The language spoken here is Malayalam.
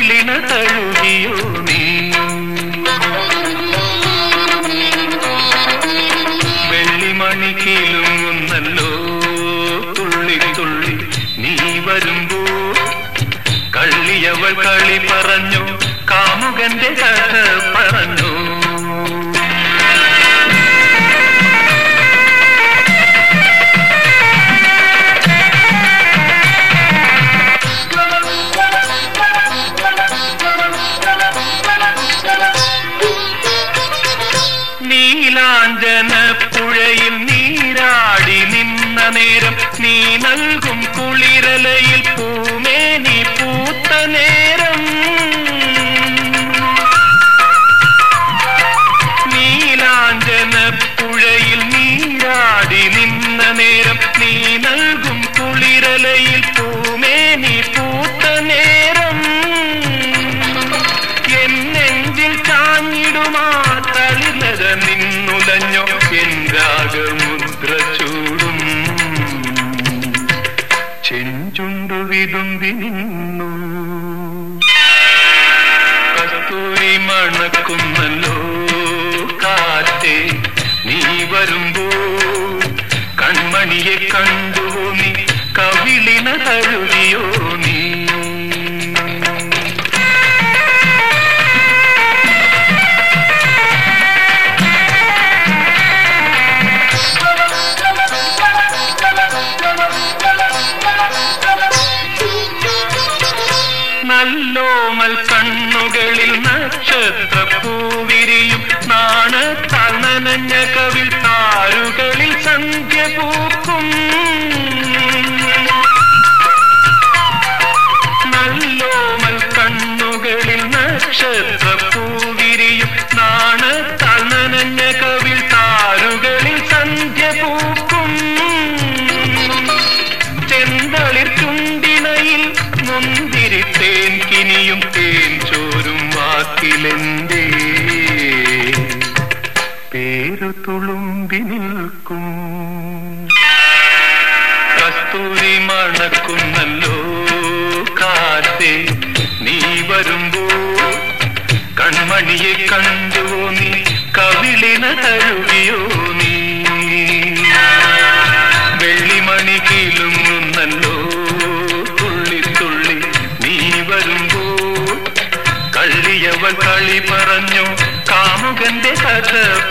കവിളിന തഴുകിയോ നീ വെള്ളിമണി കീലുങ്ങുന്നല്ലോ തുള്ളി തുള്ളി നീ വരുമ്പോ കള്ളിയവൾ കളി പറഞ്ഞു കാമുകന്റെ കഥ പറഞ്ഞു നീലാഞ്ജന പുഴയിൽ നീരാടി നിന്ന നേരം നീ നൽകും കുളിരലയിൽ പൂമേനി പൂത്ത നേരം നീലാഞ്ജന പുഴയിൽ നീരാടി നിന്ന നേരം നീ നൽകും കുളിരലയിൽ പൂമേനി പൂത്ത നേരം എന്നെഞ്ചിൽ ചാഞ്ഞിടുമാ തളിലത നിന്നുലഞ്ഞോ എൻ രാഗമുദ്ര ചൂടും ചെഞ്ചുണ്ടു വിതുമ്പി നിന്നു കസ്തൂരി മണക്കുന്നല്ലോ കാറ്റേ നീ വരുമ്പോ കൺമണിയെ കണ്ടുവോ നീ കവിളിന തഴുകിയോ നീ നല്ലോമൽ കണ്ണുകളിൽ നക്ഷത്ര പൂവിരിയും നാണത്താൽ നനഞ്ഞ കവിൽ താരുകളിൽ സന്ധ്യ പൂക്കും നല്ലോമൽ കണ്ണുകളിൽ നക്ഷത്ര പൂവിരിയും നാണത്താൽ നനഞ്ഞ കവിൽ താരുകളിൽ സന്ധ്യ പൂക്കും ചെന്തളിർ ചുണ്ടിനയിൽ മുന്തിരി തേൻ കിനിയും തേൻ ചോരും വാക്കിലെന്തേ പേരു തുളുമ്പി നിൽക്കും കസ്തൂരി മണക്കുന്നല്ലോ കാറ്റേ നീ വരുമ്പോ കൺമണിയെ കണ്ടുവോ നീ കവിളിന തഴുകിയോ നീ വെള്ളിമണി കീലുങ്ങുന്നല്ലോ തുള്ളി തുള്ളി നീ വരുമ്പോ കള്ളിയവൾ കളി പറഞ്ഞു കാമുകന്റെ കഥ